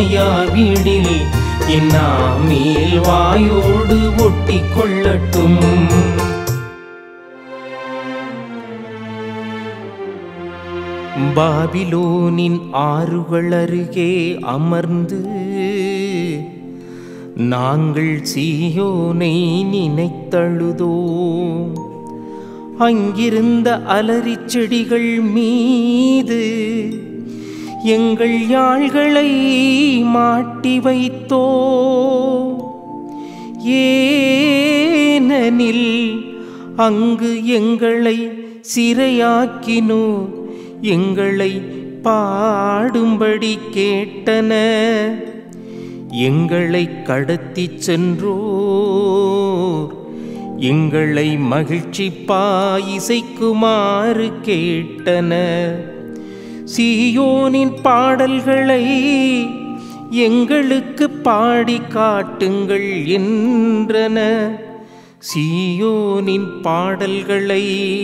நினையாவிடில் என்னாமேல் வாயோடு ஒட்டிக் கொள்ளட்டும் பாபிலோனின் ஆறுகள் அருகே அமர்ந்து நாங்கள் சீயோனை நினைத்தழுதோம் அங்கிருந்த அலரிச் செடிகள் மீது எங்கள் யாழ்களை மாட்டி வைத்தோ ஏனெனில் அங்கு எங்களை சிறையாக்கினோ எங்களை பாடும்படி கேட்டன எங்களை கடத்திச் சென்றோர் எங்களை மகிழ்ச்சி இசைக்குமாறு கேட்டன சீயோனின் பாடல்களை எங்களுக்கு பாடி காட்டுங்கள் என்றன சீயோனின் பாடல்களை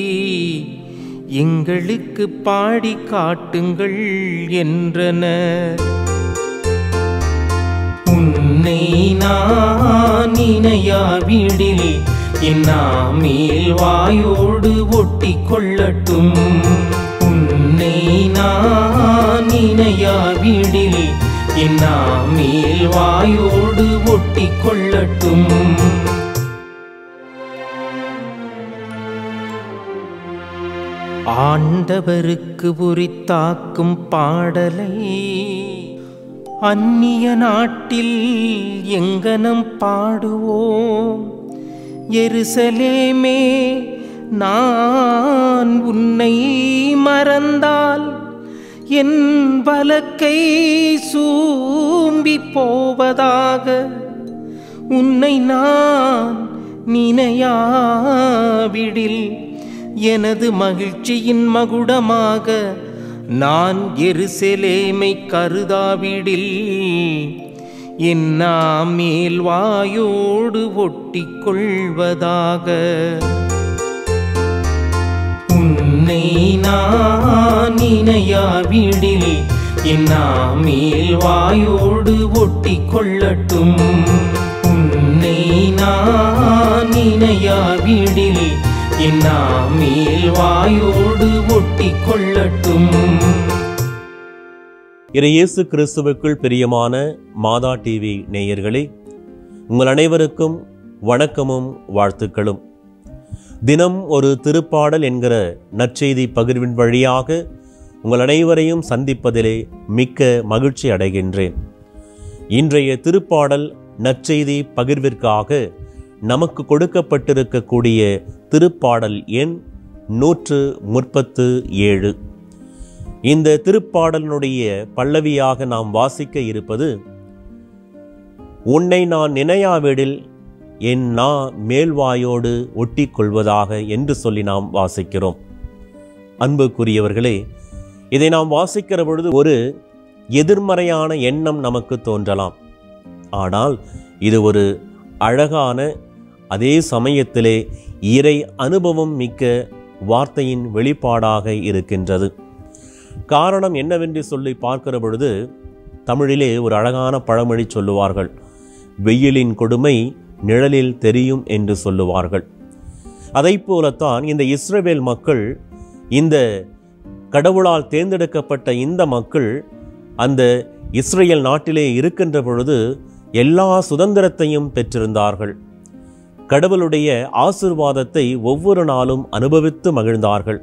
எங்களுக்கு பாடி காட்டுங்கள் என்றன உன்னை நான் நினையாவிடில் என்னாமேல் வாயோடு ஒட்டிக் கொள்ளட்டும் உன்னை நான் நினையாவிடில் என்னாமேல் வாயோடு ஒட்டிக் கொள்ளட்டும் ஆண்டவருக்கு உரித்தாக்கும் பாடலை அந்நிய நாட்டில் எங்கனம் பாடுவோம் எருசலேமே நான் உன்னை மறந்தால் என் வலக்கை சூம்பி போவதாக உன்னை நான் நினையாவிடில் எனது மகிழ்ச்சியின் மகுடமாக நான் எருசலேமை கருதாவிடில் என்னா மேல் வாயோடு ஒட்டிக் கொள்வதாக உன்னை நான் நினையாவிடில் என்னா மேல் வாயோடு ஒட்டிக் கொள்ளட்டும் உன்னை நான் நினையாவிடில் என்னா மேல் வாயோடு ஒட்டிக் கொள்ளட்டும் இறை இயேசு கிறிஸ்துவுக்குள் பிரியமான மாதா டிவி நேயர்களே உங்கள் அனைவருக்கும் வணக்கமும் வாழ்த்துக்களும் தினம் ஒரு திருப்பாடல் என்கிற நற்செய்தி பகிர்வின் வழியாக உங்கள் அனைவரையும் சந்திப்பதிலே மிக்க மகிழ்ச்சி அடைகின்றேன் இன்றைய திருப்பாடல் நற்செய்தி பகிர்விற்காக நமக்கு கொடுக்கப்பட்டிருக்கக்கூடிய திருப்பாடல் எண் நூற்று முப்பத்து ஏழு இந்த திருப்பாடலினுடைய பல்லவியாக நாம் வாசிக்க இருப்பது உன்னை நான் நினையாவிடில் என் நா மேல்வாயோடு ஒட்டிக் கொள்வதாக என்று சொல்லி நாம் வாசிக்கிறோம் அன்புக்குரியவர்களே இதை நாம் வாசிக்கிற பொழுது ஒரு எதிர்மறையான எண்ணம் நமக்கு தோன்றலாம் ஆனால் இது ஒரு அழகான அதே சமயத்திலே இறை அனுபவம் மிக்க வார்த்தையின் வெளிப்பாடாக இருக்கின்றது காரணம் என்னவென்று சொல்லி பார்க்கிற பொழுது தமிழிலே ஒரு அழகான பழமொழி சொல்லுவார்கள் வெயிலின் கொடுமை நிழலில் தெரியும் என்று சொல்லுவார்கள் அதைப் போலத்தான் இந்த இஸ்ரவேல் மக்கள் இந்த கடவுளால் தேர்ந்தெடுக்கப்பட்ட இந்த மக்கள் அந்த இஸ்ரேல் நாட்டிலே இருக்கின்ற பொழுது எல்லா சுதந்திரத்தையும் பெற்றிருந்தார்கள் கடவுளுடைய ஆசிர்வாதத்தை ஒவ்வொரு நாளும் அனுபவித்து மகிழ்ந்தார்கள்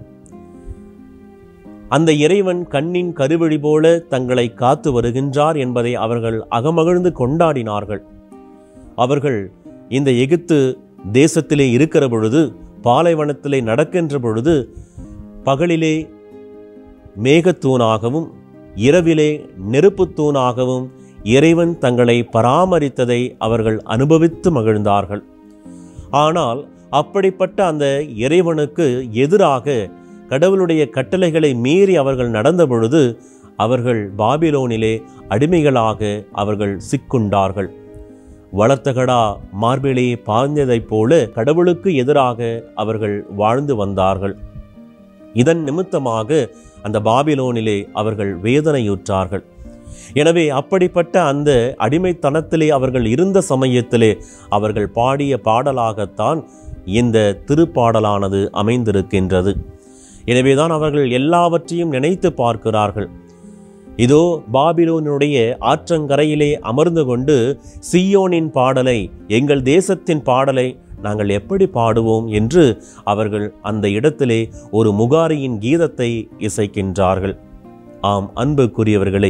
அந்த இறைவன் கண்ணின் கருவழி போல தங்களை காத்து வருகின்றார் என்பதை அவர்கள் அகமகிழ்ந்து கொண்டாடினார்கள் அவர்கள் இந்த எகிப்து தேசத்திலே இருக்கிற பொழுது பாலைவனத்திலே நடக்கின்ற பொழுது பகலிலே மேகத்தூணாகவும் இரவிலே நெருப்புத்தூணாகவும் இறைவன் தங்களை பராமரித்ததை அவர்கள் அனுபவித்து மகிழ்ந்தார்கள் ஆனால் அப்படிப்பட்ட அந்த இறைவனுக்கு எதிராக கடவுளுடைய கட்டளைகளை மீறி அவர்கள் நடந்த பொழுது அவர்கள் பாபிலோனிலே அடிமைகளாக அவர்கள் சிக்குண்டார்கள் வளர்த்தகடா மார்பிலே பாய்ந்ததைப் போல கடவுளுக்கு எதிராக அவர்கள் வாழ்ந்து வந்தார்கள் இதன் நிமித்தமாக அந்த பாபிலோனிலே அவர்கள் வேதனையுற்றார்கள் எனவே அப்படிப்பட்ட அந்த அடிமைத்தனத்திலே அவர்கள் இருந்த சமயத்திலே அவர்கள் பாடிய பாடலாகத்தான் இந்த திருப்பாடலானது அமைந்திருக்கின்றது எனவேதான் அவர்கள் எல்லாவற்றையும் நினைத்து பார்க்கிறார்கள் இதோ பாபிலோனுடைய ஆற்றங்கரையிலே அமர்ந்து கொண்டு சியோனின் பாடலை எங்கள் தேசத்தின் பாடலை நாங்கள் எப்படி பாடுவோம் என்று அவர்கள் அந்த இடத்திலே ஒரு முகாரியின் கீதத்தை இசைக்கின்றார்கள் ஆம் அன்புக்குரியவர்களே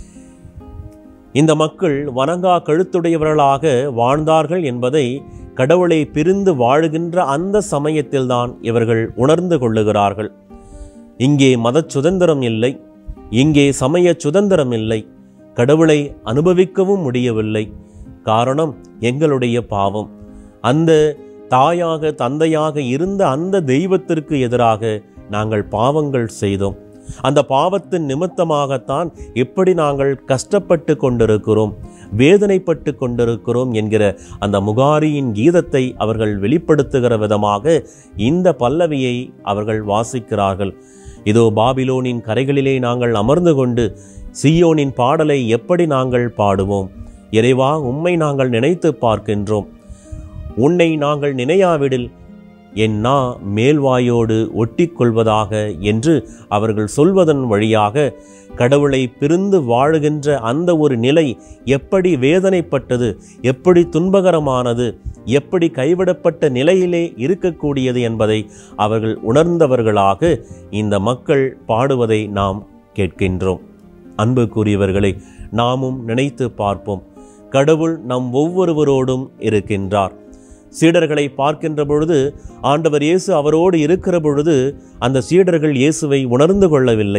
இந்த மக்கள் வணங்கா கழுத்துடையவர்களாக வாழ்ந்தார்கள் என்பதை கடவுளை பிரிந்து வாழுகின்ற அந்த சமயத்தில்தான் இவர்கள் உணர்ந்து கொள்ளுகிறார்கள் இங்கே மத சுதந்திரம் இல்லை இங்கே சமய சுதந்திரம் இல்லை கடவுளை அனுபவிக்கவும் முடியவில்லை காரணம் எங்களுடைய பாவம் அந்த தாயாக தந்தையாக இருந்த அந்த தெய்வத்திற்கு எதிராக நாங்கள் பாவங்கள் செய்தோம் அந்த பாவத்தின் நிமித்தமாகத்தான் எப்படி நாங்கள் கஷ்டப்பட்டு கொண்டிருக்கிறோம் வேதனைப்பட்டு கொண்டிருக்கிறோம் என்கிற அந்த முகாரியின் கீதத்தை அவர்கள் வெளிப்படுத்துகிற விதமாக இந்த பல்லவியை அவர்கள் வாசிக்கிறார்கள் இதோ பாபிலோனின் கரைகளிலே நாங்கள் அமர்ந்து கொண்டு சியோனின் பாடலை எப்படி நாங்கள் பாடுவோம் இறைவா உம்மை நாங்கள் நினைத்து பார்க்கின்றோம் உன்னை நாங்கள் நினையாவிடில் என் நா மேல்வாயோடு ஒட்டிக்கொள்வதாக என்று அவர்கள் சொல்வதன் வழியாக கடவுளை பிரிந்து வாழுகின்ற அந்த ஒரு நிலை எப்படி வேதனைப்பட்டது எப்படி துன்பகரமானது எப்படி கைவிடப்பட்ட நிலையிலே இருக்கக்கூடியது என்பதை அவர்கள் உணர்ந்தவர்களாக இந்த மக்கள் பாடுவதை நாம் கேட்கின்றோம் அன்புக்குரியவர்களை நாமும் நினைத்து பார்ப்போம் கடவுள் நம் ஒவ்வொருவரோடும் இருக்கின்றார் சீடர்களை பார்க்கின்ற பொழுது ஆண்டவர் இயேசு அவரோடு இருக்கிற பொழுது அந்த சீடர்கள் இயேசுவை உணர்ந்து கொள்ளவில்லை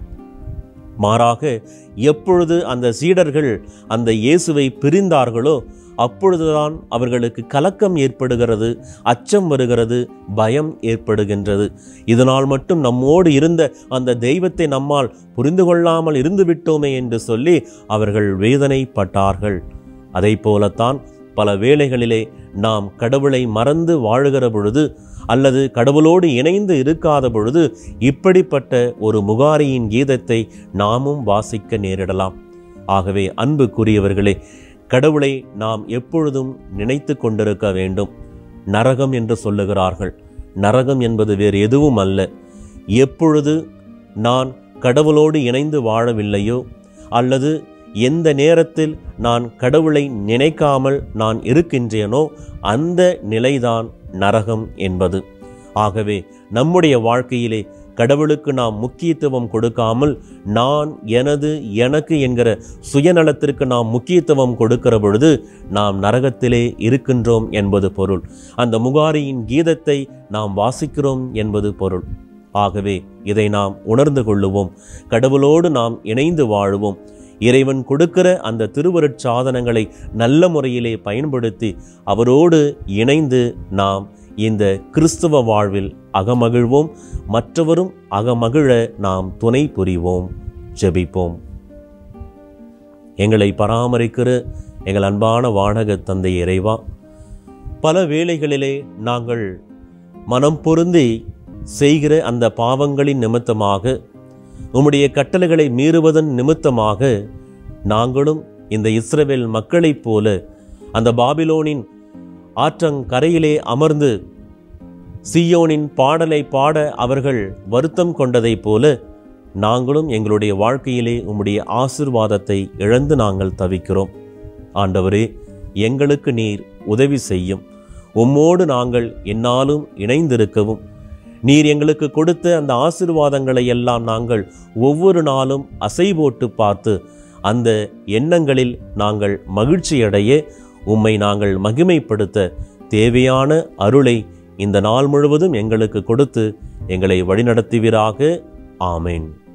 மாறாக எப்பொழுது அந்த சீடர்கள் அந்த இயேசுவை பிரிந்தார்களோ அப்பொழுதுதான் அவர்களுக்கு கலக்கம் ஏற்படுகிறது அச்சம் வருகிறது பயம் ஏற்படுகின்றது இதனால் மட்டும் நம்மோடு இருந்த அந்த தெய்வத்தை நம்மால் புரிந்து கொள்ளாமல் இருந்து விட்டோமே என்று சொல்லி அவர்கள் வேதனைப்பட்டார்கள் அதை போலத்தான் பல வேளைகளிலே நாம் கடவுளை மறந்து வாழுகிற பொழுது அல்லது கடவுளோடு இணைந்து இருக்காத பொழுது இப்படிப்பட்ட ஒரு முகாரியின் கீதத்தை நாமும் வாசிக்க நேரிடலாம் ஆகவே அன்புக்குரியவர்களே கடவுளை நாம் எப்பொழுதும் நினைத்து கொண்டிருக்க வேண்டும் நரகம் என்று சொல்லுகிறார்கள் நரகம் என்பது வேறு எதுவும் அல்ல எப்பொழுது நான் கடவுளோடு இணைந்து வாழவில்லையோ அல்லது எந்த நேரத்தில் நான் கடவுளை நினைக்காமல் நான் இருக்கின்றேனோ அந்த நிலைதான் நரகம் என்பது ஆகவே நம்முடைய வாழ்க்கையிலே கடவுளுக்கு நாம் முக்கியத்துவம் கொடுக்காமல் நான் எனது எனக்கு என்கிற சுயநலத்திற்கு நாம் முக்கியத்துவம் கொடுக்கிற பொழுது நாம் நரகத்திலே இருக்கின்றோம் என்பது பொருள் அந்த முகாரியின் கீதத்தை நாம் வாசிக்கிறோம் என்பது பொருள் ஆகவே இதை நாம் உணர்ந்து கொள்ளுவோம் கடவுளோடு நாம் இணைந்து வாழுவோம் இறைவன் கொடுக்கிற அந்த திருவருட் சாதனங்களை நல்ல முறையிலே பயன்படுத்தி அவரோடு இணைந்து நாம் இந்த கிறிஸ்துவ வாழ்வில் அகமகிழ்வோம் மற்றவரும் அகமகிழ நாம் துணை புரிவோம் ஜெபிப்போம் எங்களை பராமரிக்கிற எங்கள் அன்பான வாடக தந்தை இறைவா பல வேளைகளிலே நாங்கள் மனம் பொருந்தி செய்கிற அந்த பாவங்களின் நிமித்தமாக உம்முடைய கட்டளைகளை மீறுவதன் நிமித்தமாக நாங்களும் இந்த இஸ்ரவேல் மக்களைப் போல அந்த பாபிலோனின் ஆற்றங்கரையிலே அமர்ந்து சியோனின் பாடலை பாட அவர்கள் வருத்தம் கொண்டதைப் போல நாங்களும் எங்களுடைய வாழ்க்கையிலே உம்முடைய ஆசிர்வாதத்தை இழந்து நாங்கள் தவிக்கிறோம் ஆண்டவரே எங்களுக்கு நீர் உதவி செய்யும் உம்மோடு நாங்கள் என்னாலும் இணைந்திருக்கவும் நீர் எங்களுக்கு கொடுத்த அந்த ஆசிர்வாதங்களை எல்லாம் நாங்கள் ஒவ்வொரு நாளும் அசை போட்டு பார்த்து அந்த எண்ணங்களில் நாங்கள் மகிழ்ச்சியடைய உம்மை நாங்கள் மகிமைப்படுத்த தேவையான அருளை இந்த நாள் முழுவதும் எங்களுக்கு கொடுத்து எங்களை வழிநடத்துவீராக ஆமேன்